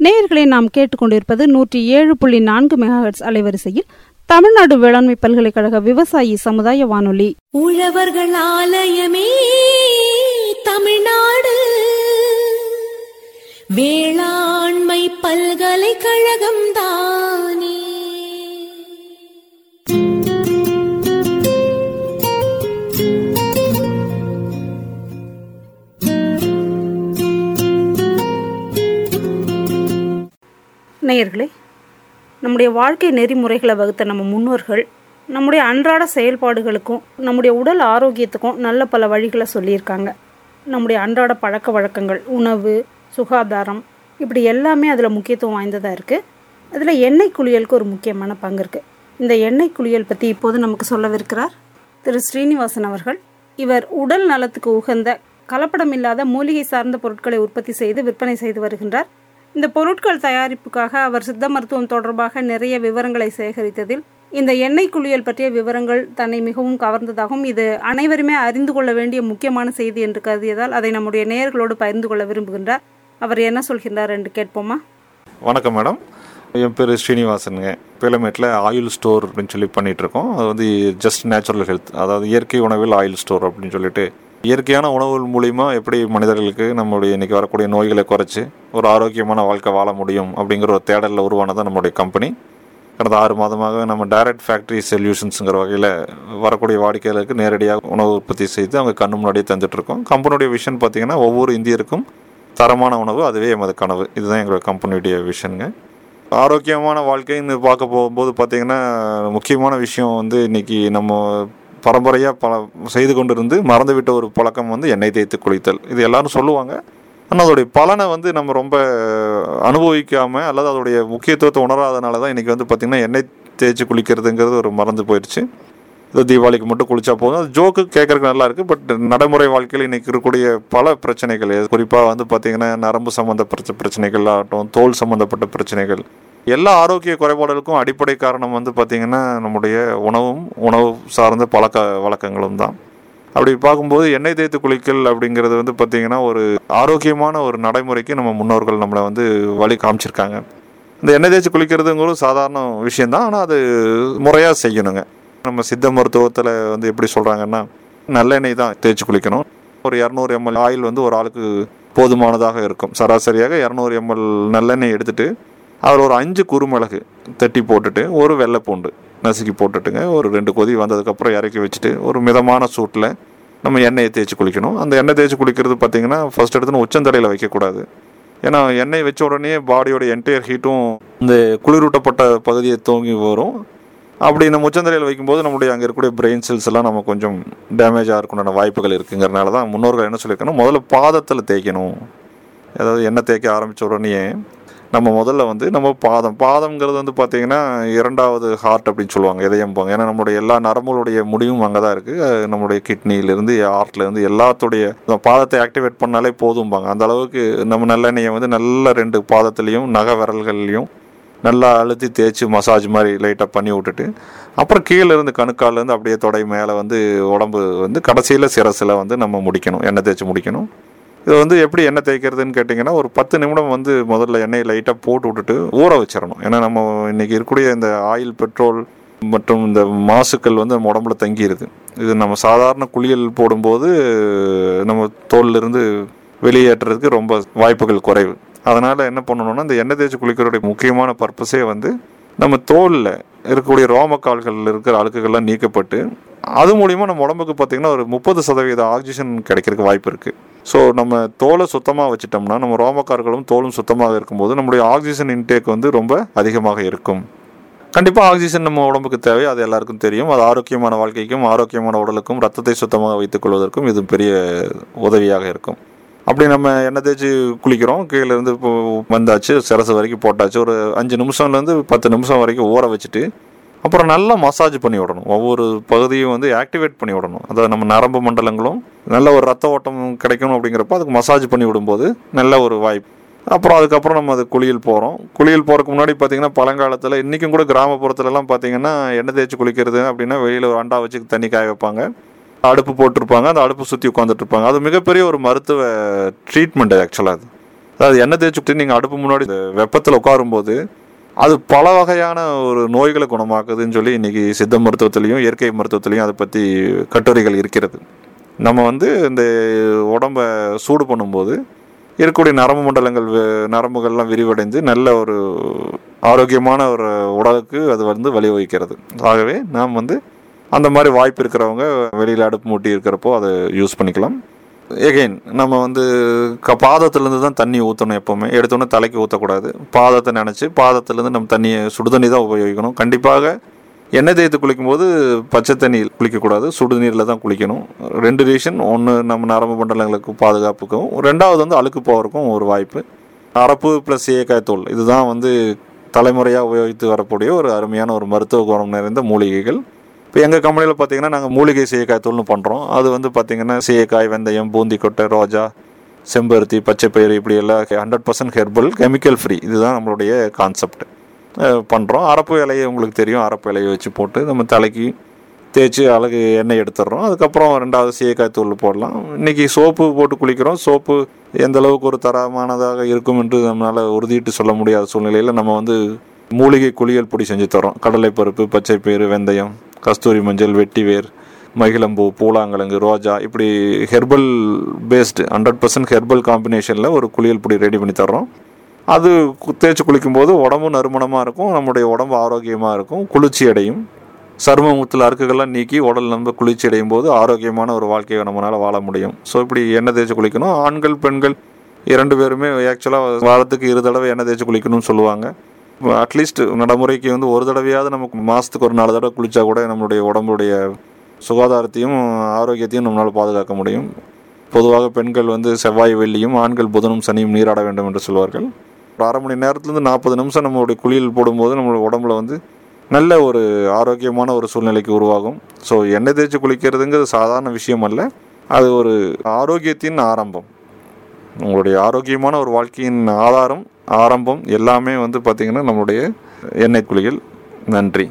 நேயர்களை நாம் கேட்டுக்கொண்டிருப்பது நூற்றி ஏழு புள்ளி நான்கு மெகாஹெட்ஸ் அலைவரிசையில் தமிழ்நாடு வேளாண்மை பல்கலைக்கழக விவசாயி சமுதாய வானொலி உழவர்கள் ஆலயமே தமிழ்நாடு வேளாண்மை பல்கலைக்கழகம் தானே நேயர்களே நம்முடைய வாழ்க்கை நெறிமுறைகளை வகுத்த நம்ம முன்னோர்கள் நம்முடைய அன்றாட செயல்பாடுகளுக்கும் நம்முடைய உடல் ஆரோக்கியத்துக்கும் நல்ல பல வழிகளை சொல்லியிருக்காங்க நம்முடைய அன்றாட பழக்க வழக்கங்கள் உணவு சுகாதாரம் இப்படி எல்லாமே அதில் முக்கியத்துவம் வாய்ந்ததாக இருக்குது அதில் எண்ணெய் குளியலுக்கு ஒரு முக்கியமான பங்கு இருக்குது இந்த எண்ணெய் குளியல் பற்றி இப்போது நமக்கு சொல்லவிருக்கிறார் திரு ஸ்ரீனிவாசன் அவர்கள் இவர் உடல் நலத்துக்கு உகந்த கலப்படமில்லாத மூலிகை சார்ந்த பொருட்களை உற்பத்தி செய்து விற்பனை செய்து வருகின்றார் இந்த பொருட்கள் தயாரிப்புக்காக அவர் சித்த மருத்துவம் தொடர்பாக நிறைய விவரங்களை சேகரித்ததில் இந்த எண்ணெய் குளியல் பற்றிய விவரங்கள் தன்னை மிகவும் கவர்ந்ததாகவும் இது அனைவருமே அறிந்து கொள்ள வேண்டிய முக்கியமான செய்தி என்று கருதியதால் அதை நம்முடைய நேயர்களோடு பகிர்ந்து கொள்ள விரும்புகின்றார் அவர் என்ன சொல்கின்றார் என்று கேட்போமா வணக்கம் மேடம் என் பேர் ஸ்ரீனிவாசனுங்க பேலமேட்டில் ஆயில் ஸ்டோர் அப்படின்னு சொல்லி பண்ணிட்டு இருக்கோம் அது வந்து ஜஸ்ட் நேச்சுரல் ஹெல்த் அதாவது இயற்கை உணவில் ஆயில் ஸ்டோர் அப்படின்னு சொல்லிட்டு இயற்கையான உணவுகள் மூலிமா எப்படி மனிதர்களுக்கு நம்மளுடைய இன்னைக்கு வரக்கூடிய நோய்களை குறைச்சி ஒரு ஆரோக்கியமான வாழ்க்கை வாழ முடியும் அப்படிங்கிற ஒரு தேடலில் உருவானதான் நம்மளுடைய கம்பெனி கடந்த ஆறு மாதமாக நம்ம டைரக்ட் ஃபேக்ட்ரி சொல்யூஷன்ஸுங்கிற வகையில் வரக்கூடிய வாடிக்கையாளருக்கு நேரடியாக உணவு உற்பத்தி செய்து அவங்க கண்ணு முன்னாடியே தந்துட்டுருக்கோம் கம்பெனியுடைய விஷன் பார்த்தீங்கன்னா ஒவ்வொரு இந்தியருக்கும் தரமான உணவு அதுவே எமது கனவு இதுதான் எங்களோட கம்பெனியுடைய விஷனுங்க ஆரோக்கியமான வாழ்க்கைன்னு பார்க்க போகும்போது பார்த்தீங்கன்னா முக்கியமான விஷயம் வந்து இன்னைக்கு நம்ம பரம்பரையாக பல செய்து கொண்டிருந்து மறந்துவிட்ட ஒரு பழக்கம் வந்து எண்ணெய் தேய்த்து குளித்தல் இது எல்லாரும் சொல்லுவாங்க ஆனால் அதோடைய பலனை வந்து நம்ம ரொம்ப அனுபவிக்காமல் அல்லது அதோடைய முக்கியத்துவத்தை உணராதனால தான் இன்றைக்கி வந்து பார்த்திங்கன்னா எண்ணெய் தேய்ச்சி குளிக்கிறதுங்கிறது ஒரு மறந்து போயிடுச்சு இது தீபாவளிக்கு மட்டும் குளிச்சா போதும் அது ஜோக்கு கேட்கறதுக்கு நல்லா இருக்குது பட் நடைமுறை வாழ்க்கையில் இன்றைக்கி இருக்கக்கூடிய பல பிரச்சனைகள் குறிப்பாக வந்து பார்த்திங்கன்னா நரம்பு சம்மந்தப்பட்ட பிரச்சனைகள் ஆகட்டும் தோல் சம்மந்தப்பட்ட பிரச்சனைகள் எல்லா ஆரோக்கிய குறைபாடுகளுக்கும் அடிப்படை காரணம் வந்து பார்த்திங்கன்னா நம்முடைய உணவும் உணவு சார்ந்த பழக்க வழக்கங்களும் தான் அப்படி பார்க்கும்போது எண்ணெய் தேய்த்து குளிக்கல் அப்படிங்கிறது வந்து பார்த்திங்கன்னா ஒரு ஆரோக்கியமான ஒரு நடைமுறைக்கு நம்ம முன்னோர்கள் நம்மளை வந்து வழி காமிச்சிருக்காங்க இந்த எண்ணெய் தேய்ச்சி குளிக்கிறதுங்கிறது சாதாரண விஷயந்தான் ஆனால் அது முறையாக செய்யணுங்க நம்ம சித்த மருத்துவத்தில் வந்து எப்படி சொல்கிறாங்கன்னா நல்லெண்ணெய் தான் தேய்ச்சி குளிக்கணும் ஒரு இரநூறு எம்எல் ஆயில் வந்து ஒரு ஆளுக்கு போதுமானதாக இருக்கும் சராசரியாக இரநூறு எம்எல் நல்லெண்ணெய் எடுத்துகிட்டு அதில் ஒரு அஞ்சு குறுமிளகு தட்டி போட்டுட்டு ஒரு வெள்ளை பூண்டு நசுக்கி போட்டுட்டுங்க ஒரு ரெண்டு கொதி வந்ததுக்கப்புறம் இறக்கி வச்சுட்டு ஒரு மிதமான சூட்டில் நம்ம எண்ணெயை தேய்ச்சி குளிக்கணும் அந்த எண்ணெய் தேய்ச்சி குளிக்கிறது பார்த்திங்கன்னா ஃபஸ்ட் எடுத்துன்னு உச்சந்தலையில் வைக்கக்கூடாது ஏன்னா எண்ணெய் வச்ச உடனே பாடியோட என்டையர் ஹீட்டும் இந்த குளிரூட்டப்பட்ட பகுதியை தூங்கி வரும் அப்படி நம்ம உச்சந்தலையில் வைக்கும்போது நம்முடைய அங்கே இருக்கக்கூடிய பிரெயின் செல்ஸ் எல்லாம் நம்ம கொஞ்சம் டேமேஜ் ஆகிறதுக்குண்டான வாய்ப்புகள் இருக்குங்கிறனால தான் முன்னோர்கள் என்ன சொல்லியிருக்கணும் முதல்ல பாதத்தில் தேய்க்கணும் அதாவது எண்ணெய் தேய்க்க ஆரம்பித்த உடனே நம்ம முதல்ல வந்து நம்ம பாதம் பாதம்ங்கிறது வந்து பார்த்திங்கன்னா இரண்டாவது ஹார்ட் அப்படின்னு சொல்லுவாங்க இதயம்பாங்க ஏன்னா நம்மளுடைய எல்லா நரம்புகளுடைய முடிவும் அங்கே தான் இருக்குது நம்மளுடைய கிட்னிலேருந்து ஹார்ட்லேருந்து எல்லாத்துடைய பாதத்தை ஆக்டிவேட் பண்ணாலே போதும்பாங்க அந்த அளவுக்கு நம்ம நல்லெண்ணெயை வந்து நல்ல ரெண்டு பாதத்துலேயும் நகை விரல்கள்லையும் நல்லா அழுத்தி தேய்ச்சி மசாஜ் மாதிரி லைட்டாக பண்ணி விட்டுட்டு அப்புறம் கீழே இருந்து கணுக்கால்லேருந்து அப்படியே தொடை மேலே வந்து உடம்பு வந்து கடைசியில் சிரசில் வந்து நம்ம முடிக்கணும் எண்ணெய் தேய்ச்சி முடிக்கணும் இது வந்து எப்படி எண்ணெய் தேய்க்கிறதுன்னு கேட்டிங்கன்னா ஒரு பத்து நிமிடம் வந்து முதல்ல எண்ணெயை லைட்டாக போட்டு விட்டுட்டு ஊற வச்சிடணும் ஏன்னா நம்ம இன்றைக்கி இருக்கக்கூடிய இந்த ஆயில் பெட்ரோல் மற்றும் இந்த மாசுக்கள் வந்து நம்ம உடம்புல தங்கிடுது இது நம்ம சாதாரண குளியல் போடும்போது நம்ம தோல்லிருந்து வெளியேற்றுறதுக்கு ரொம்ப வாய்ப்புகள் குறைவு அதனால் என்ன பண்ணணும்னா இந்த எண்ணெய் தேய்ச்சி குளிக்கிறதுடைய முக்கியமான பர்பஸே வந்து நம்ம தோலில் இருக்கக்கூடிய ரோமக்கால்களில் இருக்கிற அழுக்குகள்லாம் நீக்கப்பட்டு அது மூலிமா நம்ம உடம்புக்கு பார்த்திங்கன்னா ஒரு முப்பது சதவீத ஆக்சிஜன் கிடைக்கிறதுக்கு வாய்ப்பு இருக்குது ஸோ நம்ம தோலை சுத்தமாக வச்சுட்டோம்னா நம்ம ரோமக்கார்களும் தோலும் சுத்தமாக இருக்கும்போது நம்மளுடைய ஆக்சிஜன் இன்டேக் வந்து ரொம்ப அதிகமாக இருக்கும் கண்டிப்பாக ஆக்சிஜன் நம்ம உடம்புக்கு தேவை அது எல்லாருக்கும் தெரியும் அது ஆரோக்கியமான வாழ்க்கைக்கும் ஆரோக்கியமான உடலுக்கும் ரத்தத்தை சுத்தமாக வைத்துக் கொள்வதற்கும் இது பெரிய உதவியாக இருக்கும் அப்படி நம்ம எண்ணெய் தேய்ச்சி குளிக்கிறோம் கீழே இருந்து இப்போ வந்தாச்சு சிரசு வரைக்கும் போட்டாச்சு ஒரு அஞ்சு நிமிஷம்லேருந்து பத்து நிமிஷம் வரைக்கும் ஊற வச்சுட்டு அப்புறம் நல்லா மசாஜ் பண்ணி விடணும் ஒவ்வொரு பகுதியும் வந்து ஆக்டிவேட் பண்ணி விடணும் அதாவது நம்ம நரம்பு மண்டலங்களும் நல்ல ஒரு ரத்த ஓட்டம் கிடைக்கணும் அப்படிங்கிறப்ப அதுக்கு மசாஜ் பண்ணி விடும்போது நல்ல ஒரு வாய்ப்பு அப்புறம் அதுக்கப்புறம் நம்ம அது குளியல் போகிறோம் குளியல் போகிறதுக்கு முன்னாடி பார்த்தீங்கன்னா பழங்காலத்தில் இன்றைக்கும் கூட கிராமப்புறத்துலலாம் பார்த்தீங்கன்னா எண்ணெய் தேய்ச்சி குளிக்கிறது அப்படின்னா வெளியில் ஒரு அண்டா வச்சு தண்ணி காய வைப்பாங்க அடுப்பு போட்டிருப்பாங்க அந்த அடுப்பு சுற்றி உட்காந்துட்டு இருப்பாங்க அது மிகப்பெரிய ஒரு மருத்துவ ட்ரீட்மெண்ட் ஆக்சுவலாக அது அதாவது எண்ணெய் தேய்ச்சி நீங்கள் அடுப்பு முன்னாடி வெப்பத்தில் உட்காரும்போது அது பல வகையான ஒரு நோய்களை குணமாக்குதுன்னு சொல்லி இன்னைக்கு சித்த மருத்துவத்திலையும் இயற்கை மருத்துவத்திலையும் அதை பற்றி கட்டுரைகள் இருக்கிறது நம்ம வந்து இந்த உடம்பை சூடு பண்ணும்போது இருக்கக்கூடிய நரம்பு மண்டலங்கள் வி- நரம்புகள்லாம் விரிவடைந்து நல்ல ஒரு ஆரோக்கியமான ஒரு உடலுக்கு அது வந்து வழிவகுக்கிறது ஆகவே நாம் வந்து அந்த மாதிரி வாய்ப்பு இருக்கிறவங்க வெளியில் அடுப்பு மூட்டி இருக்கிறப்போ அதை யூஸ் பண்ணிக்கலாம் எகைன் நம்ம வந்து க பாதத்துலேருந்து தான் தண்ணி ஊற்றணும் எப்போவுமே எடுத்தோன்னே தலைக்கு ஊற்றக்கூடாது பாதத்தை நினச்சி பாதத்துலேருந்து நம்ம தண்ணியை சுடுதண்ணி தான் உபயோகிக்கணும் கண்டிப்பாக எண்ணெய் தேய்த்து குளிக்கும்போது பச்சை தண்ணியில் குளிக்கக்கூடாது சுடு நீரில் தான் குளிக்கணும் ரெண்டு ரீசன் ஒன்று நம்ம நரம்பு மண்டலங்களுக்கு பாதுகாப்புக்கும் ரெண்டாவது வந்து அழுக்கு போகிறதுக்கும் ஒரு வாய்ப்பு அரப்பு ப்ளஸ் ஏக்காய் தூள் இதுதான் வந்து தலைமுறையாக உபயோகித்து வரக்கூடிய ஒரு அருமையான ஒரு மருத்துவ குணம் நிறைந்த மூலிகைகள் இப்போ எங்கள் கம்பெனியில் பார்த்தீங்கன்னா நாங்கள் மூலிகை சீயக்காய் தூள்னு பண்ணுறோம் அது வந்து பார்த்தீங்கன்னா சீயக்காய் வெந்தயம் பூந்திக்கொட்டை ரோஜா செம்பருத்தி பச்சைப்பயிறு இப்படி எல்லாம் hundred percent herbal chemical free இதுதான் நம்மளுடைய கான்செப்ட் பண்ணுறோம் அரப்பு இலையை உங்களுக்கு தெரியும் அரப்பு இலையை வச்சு போட்டு நம்ம தலைக்கு தேய்ச்சி அழகு எண்ணெய் எடுத்துடுறோம் அதுக்கப்புறம் ரெண்டாவது சீயக்காய் தூள் போடலாம் இன்றைக்கி சோப்பு போட்டு குளிக்கிறோம் சோப்பு எந்த அளவுக்கு ஒரு தரமானதாக இருக்கும் என்று நம்மளால் உறுதியிட்டு சொல்ல முடியாத சூழ்நிலையில் நம்ம வந்து மூலிகை குளியல் பொடி செஞ்சு தரோம் கடலைப்பருப்பு பச்சைப்பயிறு வெந்தயம் கஸ்தூரி மஞ்சள் வெட்டிவேர் மகிழம்பூ பூலாங்கிழங்கு ரோஜா இப்படி herbal paste hundred percent herbal காம்பினேஷனில் ஒரு குளியல் பொடி ரெடி பண்ணி தர்றோம் அது கு- தேய்ச்சி குளிக்கும்போது உடம்பு நறுமணமாக இருக்கும் நம்முடைய உடம்பு ஆரோக்கியமாக இருக்கும் குளிர்ச்சி அடையும் சருமமுத்தில் அறுக்குகள்லாம் நீக்கி உடல் நம்ம குளிர்ச்சி அடையும் போது ஆரோக்கியமான ஒரு வாழ்க்கையை நம்மளால் வாழ முடியும் ஸோ இப்படி எண்ணெய் தேய்ச்சி குளிக்கணும் ஆண்கள் பெண்கள் இரண்டு பேருமே ஆக்சுவலாக வாரத்துக்கு இரு தடவை எண்ணெய் தேய்ச்சி குளிக்கணும்னு சொல்லுவாங்க அட்லீஸ்ட் நடைமுறைக்கு வந்து ஒரு தடவையாவது நமக்கு மாதத்துக்கு ஒரு நாலு தடவை குளித்தா கூட நம்மளுடைய உடம்புடைய சுகாதாரத்தையும் ஆரோக்கியத்தையும் நம்மளால் பாதுகாக்க முடியும் பொதுவாக பெண்கள் வந்து செவ்வாய் வெள்ளியும் ஆண்கள் புதனும் சனியும் நீராட வேண்டும் என்று சொல்வார்கள் ஒரு அரை மணி நேரத்துலேருந்து நாற்பது நிமிஷம் நம்மளுடைய குளியல் போடும்போது நம்மளுடைய உடம்புல வந்து நல்ல ஒரு ஆரோக்கியமான ஒரு சூழ்நிலைக்கு உருவாகும் ஸோ எண்ணெய் தேய்ச்சி குளிக்கிறதுங்கிறது சாதாரண விஷயம் அல்ல அது ஒரு ஆரோக்கியத்தின் ஆரம்பம் உங்களுடைய ஆரோக்கியமான ஒரு வாழ்க்கையின் ஆதாரம் ஆரம்பம் எல்லாமே வந்து பார்த்திங்கன்னா நம்மளுடைய எண்ணெய் குளியல் நன்றி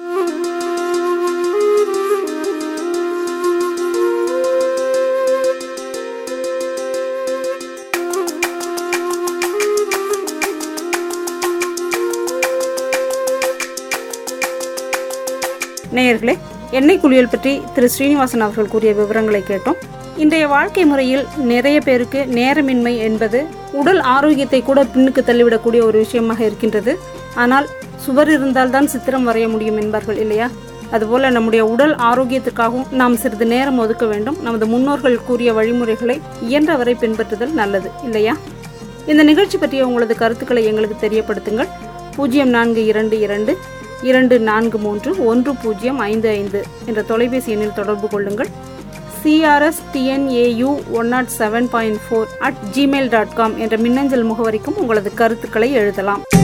நேயர்களே எண்ணெய் குளியல் பற்றி திரு ஸ்ரீனிவாசன் அவர்கள் கூறிய விவரங்களை கேட்டோம் இன்றைய வாழ்க்கை முறையில் நிறைய பேருக்கு நேரமின்மை என்பது உடல் ஆரோக்கியத்தை கூட பின்னுக்கு தள்ளிவிடக்கூடிய ஒரு விஷயமாக இருக்கின்றது ஆனால் சுவர் இருந்தால்தான் சித்திரம் வரைய முடியும் என்பார்கள் இல்லையா அதுபோல நம்முடைய உடல் ஆரோக்கியத்திற்காகவும் நாம் சிறிது நேரம் ஒதுக்க வேண்டும் நமது முன்னோர்கள் கூறிய வழிமுறைகளை இயன்றவரை பின்பற்றுதல் நல்லது இல்லையா இந்த நிகழ்ச்சி பற்றிய உங்களது கருத்துக்களை எங்களுக்கு தெரியப்படுத்துங்கள் பூஜ்ஜியம் நான்கு இரண்டு இரண்டு இரண்டு நான்கு மூன்று ஒன்று பூஜ்ஜியம் ஐந்து ஐந்து என்ற தொலைபேசி எண்ணில் தொடர்பு கொள்ளுங்கள் CRS TNAU one nought seven point four at Gmail dot com என்ற மின்னஞ்சல் முகவரிக்கும் உங்களது கருத்துக்களை எழுதலாம்